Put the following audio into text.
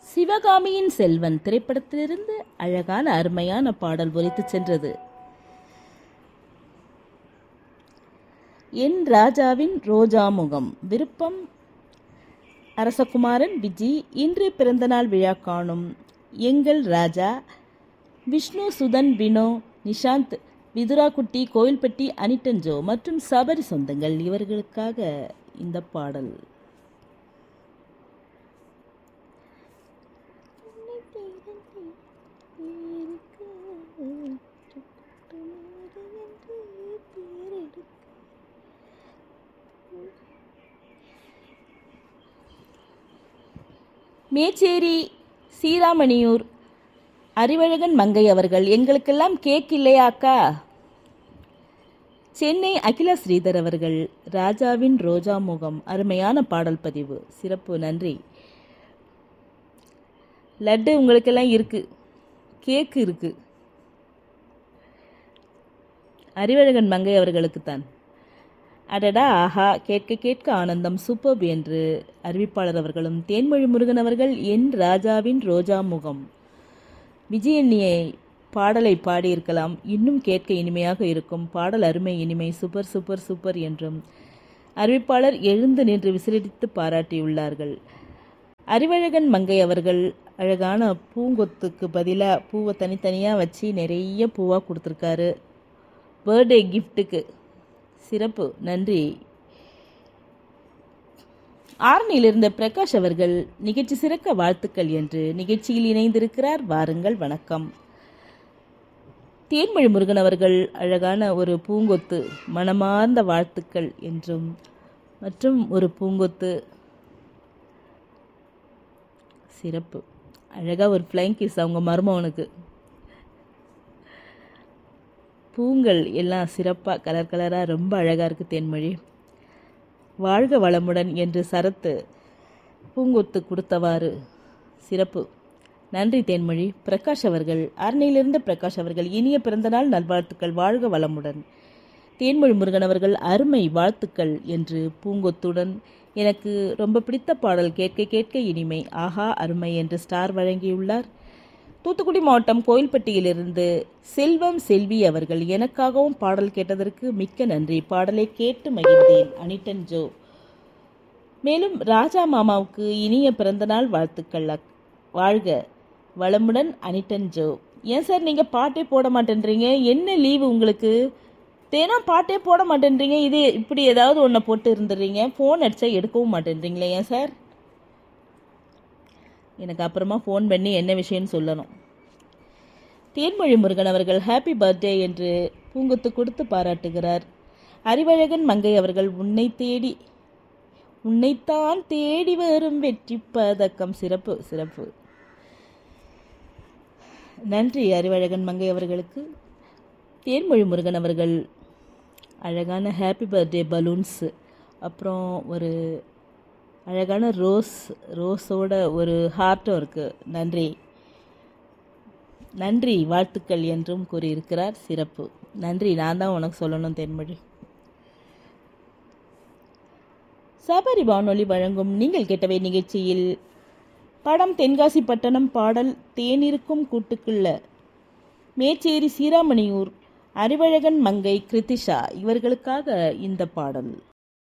சிவகாமியின் செல்வன் திரைப்படத்திலிருந்து அழகான அருமையான பாடல் ஒலித்துச் சென்றது என் ராஜாவின் ரோஜா முகம் விருப்பம் அரசகுமாரன் விஜி இன்று பிறந்தநாள் விழா காணும் எங்கள் ராஜா விஷ்ணு சுதன் வினோ நிஷாந்த் விதுராக்குட்டி கோயில்பட்டி அனிட்டன்ஜோ மற்றும் சபரி சொந்தங்கள் இவர்களுக்காக இந்த பாடல் மேச்சேரி சீராமணியூர் அறிவழகன் மங்கை அவர்கள் எங்களுக்கெல்லாம் கேக் இல்லையாக்கா சென்னை அகிலா ஸ்ரீதர் அவர்கள் ராஜாவின் ரோஜா முகம் அருமையான பாடல் பதிவு சிறப்பு நன்றி லட்டு உங்களுக்கெல்லாம் இருக்கு கேக்கு இருக்கு அறிவழகன் மங்கை அவர்களுக்குத்தான் அடடா ஆஹா கேட்க கேட்க ஆனந்தம் சூப்பர்ப் என்று அறிவிப்பாளர் அவர்களும் தேன்மொழி முருகன் அவர்கள் என் ராஜாவின் ரோஜா முகம் விஜயண்ணியை பாடலை பாடியிருக்கலாம் இன்னும் கேட்க இனிமையாக இருக்கும் பாடல் அருமை இனிமை சூப்பர் சூப்பர் சூப்பர் என்றும் அறிவிப்பாளர் எழுந்து நின்று விசிலடித்து பாராட்டியுள்ளார்கள் அறிவழகன் மங்கை அவர்கள் அழகான பூங்கொத்துக்கு பதிலாக பூவை தனித்தனியாக வச்சு நிறைய பூவாக கொடுத்துருக்காரு பர்த்டே கிஃப்ட்டுக்கு சிறப்பு நன்றி ஆரணியிலிருந்த பிரகாஷ் அவர்கள் நிகழ்ச்சி சிறக்க வாழ்த்துக்கள் என்று நிகழ்ச்சியில் இணைந்திருக்கிறார் வாருங்கள் வணக்கம் தேன்மொழி முருகன் அவர்கள் அழகான ஒரு பூங்கொத்து மனமார்ந்த வாழ்த்துக்கள் என்றும் மற்றும் ஒரு பூங்கொத்து சிறப்பு அழகாக ஒரு ஃப்ளைங் கிஸ் அவங்க மருமவனுக்கு பூங்கள் எல்லாம் சிறப்பாக கலர் கலராக ரொம்ப அழகாக இருக்குது தேன்மொழி வாழ்க வளமுடன் என்று சரத்து பூங்கொத்து கொடுத்தவாறு சிறப்பு நன்றி தேன்மொழி பிரகாஷ் அவர்கள் அரணையிலிருந்து பிரகாஷ் அவர்கள் இனிய பிறந்தநாள் நல்வாழ்த்துக்கள் வாழ்க வளமுடன் தேன்மொழி முருகன் அவர்கள் அருமை வாழ்த்துக்கள் என்று பூங்கொத்துடன் எனக்கு ரொம்ப பிடித்த பாடல் கேட்க கேட்க இனிமை ஆஹா அருமை என்று ஸ்டார் வழங்கியுள்ளார் தூத்துக்குடி மாவட்டம் கோயில்பட்டியிலிருந்து செல்வம் செல்வி அவர்கள் எனக்காகவும் பாடல் கேட்டதற்கு மிக்க நன்றி பாடலை கேட்டு மகிழ்ந்தேன் அனிட்டன் ஜோ மேலும் ராஜா மாமாவுக்கு இனிய பிறந்தநாள் வாழ்த்துக்கள் அக்- வாழ்க வளமுடன் அனிட்டன் ஜோ ஏன் சார் நீங்கள் பாட்டே போட மாட்டேன்றீங்க என்ன லீவு உங்களுக்கு தேனா பாட்டே போட மாட்டேன்றீங்க இது இப்படி ஏதாவது ஒன்றை போட்டு இருந்துடுறீங்க ஃபோன் அடிச்சா எடுக்கவும் மாட்டேன்றீங்களே ஏன் சார் எனக்கு அப்புறமா ஃபோன் பண்ணி என்ன விஷயம்னு சொல்லணும் தேன்மொழி முருகன் அவர்கள் ஹாப்பி பர்த்டே என்று பூங்கொத்து கொடுத்து பாராட்டுகிறார் அறிவழகன் மங்கை அவர்கள் உன்னை தேடி உன்னைத்தான் தேடி வரும் வெற்றி பதக்கம் சிறப்பு சிறப்பு நன்றி அறிவழகன் மங்கை அவர்களுக்கு தேன்மொழி முருகன் அவர்கள் அழகான ஹாப்பி பர்த்டே பலூன்ஸ் அப்புறம் ஒரு அழகான ரோஸ் ரோஸோட ஒரு ஹார்ட்டும் இருக்குது நன்றி நன்றி வாழ்த்துக்கள் என்றும் கூறியிருக்கிறார் சிறப்பு நன்றி நான் தான் உனக்கு சொல்லணும் தென்மொழி சபரி வானொலி வழங்கும் நீங்கள் கேட்டவை நிகழ்ச்சியில் படம் தென்காசி பட்டணம் பாடல் தேனிருக்கும் கூட்டுக்குள்ள மேச்சேரி சீராமணியூர் அறிவழகன் மங்கை கிருத்திஷா இவர்களுக்காக இந்த பாடல்